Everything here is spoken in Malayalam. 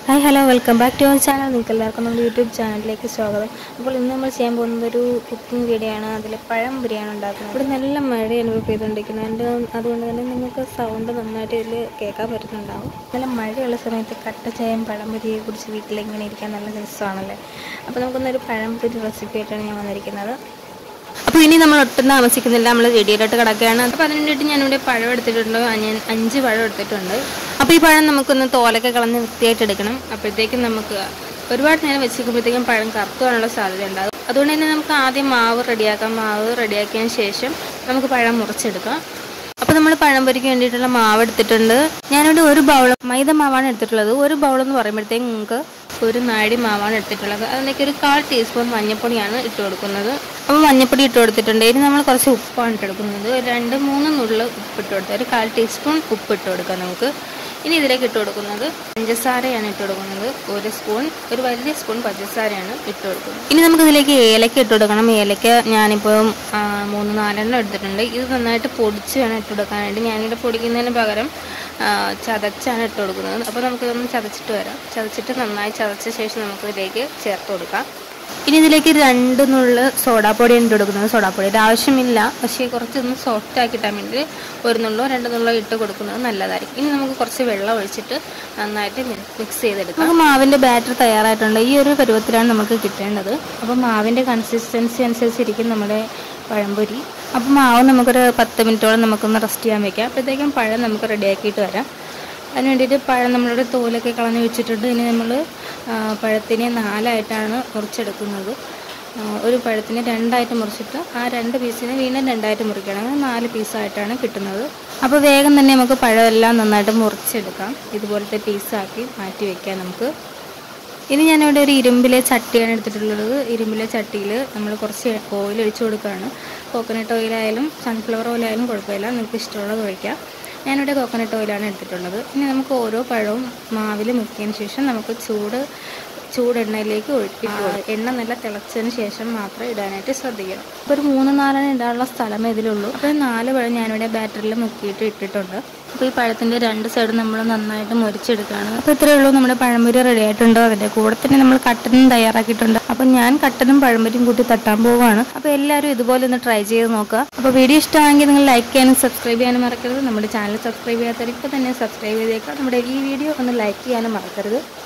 hi hello welcome back to our channel നിങ്ങൾക്ക് എല്ലാവർക്കും നമ്മുടെ യൂട്യൂബ് ചാനലിലേക്ക് സ്വാഗതം അപ്പോൾ ഇന്ന് നമ്മൾ ചെയ്യാൻ പോകുന്നത് ഒരു കുക്കിംഗ് വീഡിയോ ആണ് അതിൽ പഴം ബിരിയാണി ഉണ്ടാക്കുന്നത് ഇവിടെ നല്ല മഴയാണ് ഇപ്പോൾ പെയ്തുകൊണ്ടിരിക്കുന്നത് അതിൻ്റെ അതുകൊണ്ട് തന്നെ നിങ്ങൾക്ക് സൗണ്ട് നന്നായിട്ട് ഇതിൽ കേൾക്കാൻ പറ്റുന്നുണ്ടാവും നല്ല മഴയുള്ള സമയത്ത് കട്ട ചായം പഴം പൊരിയെ കുറിച്ച് വീട്ടിൽ ഇങ്ങനെ ഇരിക്കാൻ നല്ല രസമാണല്ലേ അപ്പോൾ നമുക്കൊന്നൊരു പഴം പൊരി റെസിപ്പി ആയിട്ടാണ് ഞാൻ വന്നിരിക്കുന്നത് അപ്പോൾ ഇനി നമ്മൾ ഒട്ടും താമസിക്കുന്നില്ല നമ്മൾ വീഡിയോയിലോട്ട് കിടക്കുകയാണ് അപ്പോൾ അതിന് വേണ്ടിയിട്ട് ഞാനിവിടെ പഴം എടുത്തിട്ടുണ്ട് ഞാൻ അഞ്ച് പഴം എടുത്തിട്ടുണ്ട് അപ്പോൾ ഈ പഴം നമുക്കൊന്ന് തോലൊക്കെ കളഞ്ഞ് വൃത്തിയായിട്ട് എടുക്കണം അപ്പോഴത്തേക്കും നമുക്ക് ഒരുപാട് നേരം വെച്ചിരിക്കുമ്പോഴത്തേക്കും പഴം കറുത്തുവാനുള്ള സാധ്യത ഉണ്ടാകും അതുകൊണ്ട് തന്നെ നമുക്ക് ആദ്യം മാവ് റെഡിയാക്കാം മാവ് റെഡിയാക്കിയതിന് ശേഷം നമുക്ക് പഴം മുറിച്ചെടുക്കാം അപ്പോൾ നമ്മൾ പഴം പൊരിക്ക് വേണ്ടിയിട്ടുള്ള മാവ് എടുത്തിട്ടുണ്ട് ഞാനിവിടെ ഒരു ബൗൾ മൈദ മാവാണ് എടുത്തിട്ടുള്ളത് ഒരു ബൗൾ എന്ന് പറയുമ്പോഴത്തേക്കും നിങ്ങൾക്ക് ഒരു നാടി മാവാണ് എടുത്തിട്ടുള്ളത് അതിലേക്ക് ഒരു കാൽ ടീസ്പൂൺ മഞ്ഞൾപ്പൊടിയാണ് ഇട്ട് കൊടുക്കുന്നത് അപ്പോൾ മഞ്ഞൾപ്പൊടി ഇട്ട് കൊടുത്തിട്ടുണ്ട് ഇനി നമ്മൾ കുറച്ച് ഉപ്പാണ് ഇട്ട് കൊടുക്കുന്നത് ഒരു രണ്ട് മൂന്ന് നുള്ളു ഉപ്പ് ഇട്ട് കൊടുത്തത് ഒരു കാൽ ടീസ്പൂൺ ഉപ്പ് ഇട്ട് കൊടുക്കാം നമുക്ക് ഇനി ഇതിലേക്ക് ഇട്ട് കൊടുക്കുന്നത് പഞ്ചസാരയാണ് ഇട്ട് കൊടുക്കുന്നത് ഒരു സ്പൂൺ ഒരു വലിയ സ്പൂൺ പഞ്ചസാരയാണ് ഇട്ട് കൊടുക്കുന്നത് ഇനി നമുക്ക് ഇതിലേക്ക് ഏലക്ക ഇട്ട് കൊടുക്കണം ഏലക്ക ഞാനിപ്പോൾ ആ, മൂന്ന് നാലെണ്ണം എടുത്തിട്ടുണ്ട് ഇത് നന്നായിട്ട് പൊടിച്ച് വേണം ഇട്ട് കൊടുക്കാനായിട്ട് ഞാനിവിടെ പൊടിക്കുന്നതിന് പകരം ആ, ചതച്ചാണ് ഇട്ട് കൊടുക്കുന്നത് അപ്പോൾ നമുക്കിതൊന്ന് ചതച്ചിട്ട് വരാം ചതച്ചിട്ട് നന്നായി ചതച്ച ശേഷം നമുക്കിതിലേക്ക് ചേർത്ത് കൊടുക്കാം ഇനി ഇതിലേക്ക് രണ്ട് നുള്ള് സോഡാപ്പൊടിയാണ് ഇട്ട് കൊടുക്കുന്നത് സോഡാപ്പൊടിയുടെ ആവശ്യമില്ല പക്ഷേ കുറച്ചൊന്ന് സോഫ്റ്റ് ആക്കി കിട്ടാൻ വേണ്ടി ഒരു നുള്ളോ രണ്ട് നുള്ളോ ഇട്ട് കൊടുക്കുന്നത് നല്ലതായിരിക്കും ഇനി നമുക്ക് കുറച്ച് വെള്ളം ഒഴിച്ചിട്ട് നന്നായിട്ട് മിക്സ് ചെയ്തെടുക്കാം നമുക്ക് മാവിൻ്റെ ബാറ്റർ തയ്യാറായിട്ടുണ്ട് ഈ ഒരു പരുവത്തിലാണ് നമുക്ക് കിട്ടേണ്ടത് അപ്പോൾ മാവിൻ്റെ കൺസിസ്റ്റൻസി അനുസരിച്ചിരിക്കും നമ്മുടെ പഴംപൊരി അപ്പോൾ മാവ് നമുക്കൊരു പത്ത് മിനിറ്റോളം നമുക്കൊന്ന് റെസ്റ്റ് ചെയ്യാൻ വെക്കാം അപ്പോഴത്തേക്കും പഴം നമുക്ക് റെഡിയാക്കിയിട്ട് വരാം അതിന് വേണ്ടിയിട്ട് പഴം നമ്മളുടെ തോലൊക്കെ കളഞ്ഞ് വെച്ചിട്ടുണ്ട് ഇനി നമ്മൾ പഴത്തിനെ നാലായിട്ടാണ് മുറിച്ചെടുക്കുന്നത് ആ, ഒരു പഴത്തിനെ രണ്ടായിട്ട് മുറിച്ചിട്ട് ആ രണ്ട് പീസിനെ വീണ്ടും രണ്ടായിട്ട് മുറിക്കണം അങ്ങനെ നാല് പീസായിട്ടാണ് കിട്ടുന്നത് അപ്പോൾ വേഗം തന്നെ നമുക്ക് പഴമെല്ലാം നന്നായിട്ട് മുറിച്ചെടുക്കാം ഇതുപോലത്തെ പീസാക്കി മാറ്റി വെക്കാം നമുക്ക് ഇനി ഞാനിവിടെ ഒരു ഇരുമ്പിലെ ചട്ടിയാണ് എടുത്തിട്ടുള്ളത് ഇരുമ്പിലെ ചട്ടിയിൽ നമ്മൾ കുറച്ച് ഓയിൽ ഒഴിച്ചു കൊടുക്കുകയാണ് കോക്കനട്ട് ഓയിലായാലും സൺഫ്ലവർ ഓയിലായാലും കുഴപ്പമില്ല നിങ്ങൾക്ക് ഇഷ്ടമുള്ളത് ഒഴിക്കാം ഞാനിവിടെ കോക്കനട്ട് ഓയിലാണ് എടുത്തിട്ടുള്ളത് ഇനി നമുക്ക് ഓരോ പഴവും മാവിൽ മുക്കിയതിന് ശേഷം നമുക്ക് ചൂട് ചൂടെണ്ണയിലേക്ക് ഒഴിച്ച് എണ്ണ നല്ല തിളച്ചതിന് ശേഷം മാത്രം ഇടാനായിട്ട് ശ്രദ്ധിക്കണം അപ്പോൾ ഒരു മൂന്ന് നാലെണ്ണം ഇടാനുള്ള സ്ഥലമേ ഇതിലുള്ളൂ അപ്പോൾ ഈ നാല് പഴം ഞാനിവിടെ ബാറ്ററിൽ മുക്കിയിട്ട് ഇട്ടിട്ടുണ്ട് അപ്പോൾ ഈ പഴത്തിൻ്റെ രണ്ട് സൈഡും നമ്മൾ നന്നായിട്ട് മുരിച്ചെടുക്കുകയാണ് അപ്പോൾ ഇത്രയേ ഉള്ളൂ നമ്മുടെ പഴംപൊരി റെഡി ആയിട്ടുണ്ട് അതിൻ്റെ കൂടെ തന്നെ നമ്മൾ കട്ടനും തയ്യാറാക്കിയിട്ടുണ്ട് അപ്പോൾ ഞാൻ കട്ടനും പഴംപൊരിയും കൂട്ടി തട്ടാൻ പോവുകയാണ് അപ്പോൾ എല്ലാവരും ഇതുപോലെ ഒന്ന് ട്രൈ ചെയ്ത് നോക്കുക അപ്പോൾ വീഡിയോ ഇഷ്ടമാണെങ്കിൽ നിങ്ങൾ ലൈക്ക് ചെയ്യാനും സബ്സ്ക്രൈബ് ചെയ്യാനും മറക്കരുത് നമ്മുടെ ചാനൽ സബ്സ്ക്രൈബ് ചെയ്യാത്തവർ ഇപ്പോൾ തന്നെ സബ്സ്ക്രൈബ് ചെയ്തേക്കാം നമ്മുടെ ഈ വീഡിയോ ഒന്ന് ലൈക്ക് ചെയ്യാനും മറക്കരുത്